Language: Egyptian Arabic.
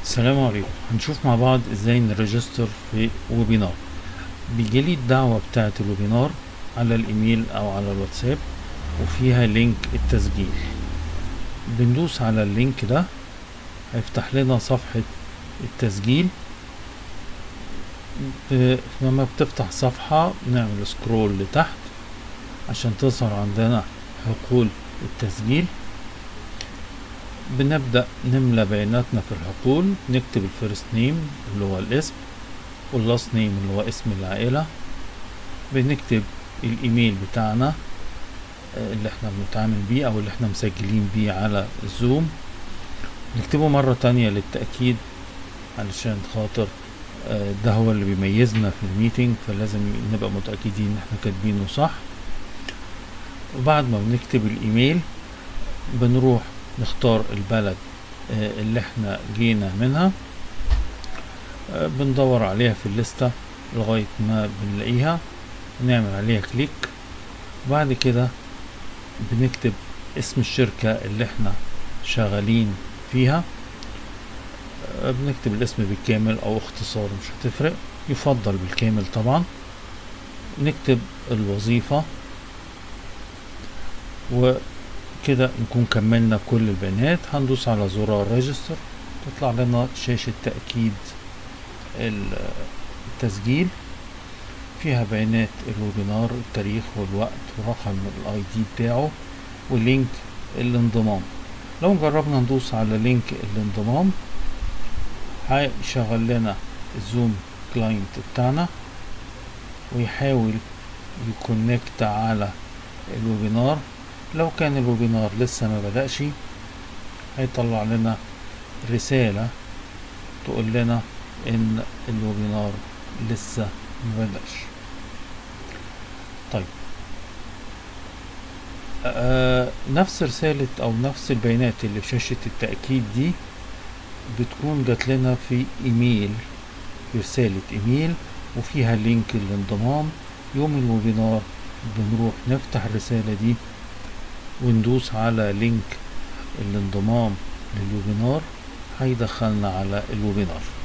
السلام عليكم هنشوف مع بعض ازاي نريجستر في ويبينار بيجيلي الدعوة بتاعة الويبينار على الايميل او على الواتساب وفيها لينك التسجيل بندوس على اللينك ده هيفتح لنا صفحة التسجيل ب- لما بتفتح صفحة نعمل سكرول لتحت عشان تظهر عندنا حقول التسجيل بنبدأ نملى بياناتنا في الحقول نكتب الفيرست نيم اللي هو الاسم واللاست نيم اللي هو اسم العائلة بنكتب الايميل بتاعنا آه، اللي احنا بنتعامل بيه او اللي احنا مسجلين بيه على الزوم نكتبه مرة تانية للتأكيد علشان خاطر آه، ده هو اللي بيميزنا في الميتنج فلازم نبقى متأكدين ان احنا كاتبينه صح وبعد ما بنكتب الايميل بنروح نختار البلد آه، اللي احنا جينا منها آه، بندور عليها في الليستة لغاية ما بنلاقيها نعمل عليها كليك بعد كده بنكتب اسم الشركة اللي احنا شغالين فيها آه، بنكتب الاسم بالكامل او اختصار مش هتفرق يفضل بالكامل طبعا نكتب الوظيفة وكده نكون كملنا كل البيانات هندوس على زرار ريجستر تطلع لنا شاشة تأكيد ال- التسجيل فيها بيانات الويبينار التاريخ والوقت ورقم الاي دي بتاعه ولينك الانضمام لو جربنا ندوس على لينك الانضمام هيشغل لنا الزوم كلاينت بتاعنا ويحاول يكونكت على الويبينار لو كان الويبينار لسه ما بدأش هيطلع لنا رسالة تقول لنا ان الويبينار لسه ما بدأش طيب آه نفس رسالة او نفس البيانات اللي في شاشة التأكيد دي بتكون جات لنا في ايميل في رسالة ايميل وفيها لينك الانضمام يوم الويبينار بنروح نفتح الرسالة دي وندوس على لينك الانضمام للويبينار هيدخلنا على الويبينار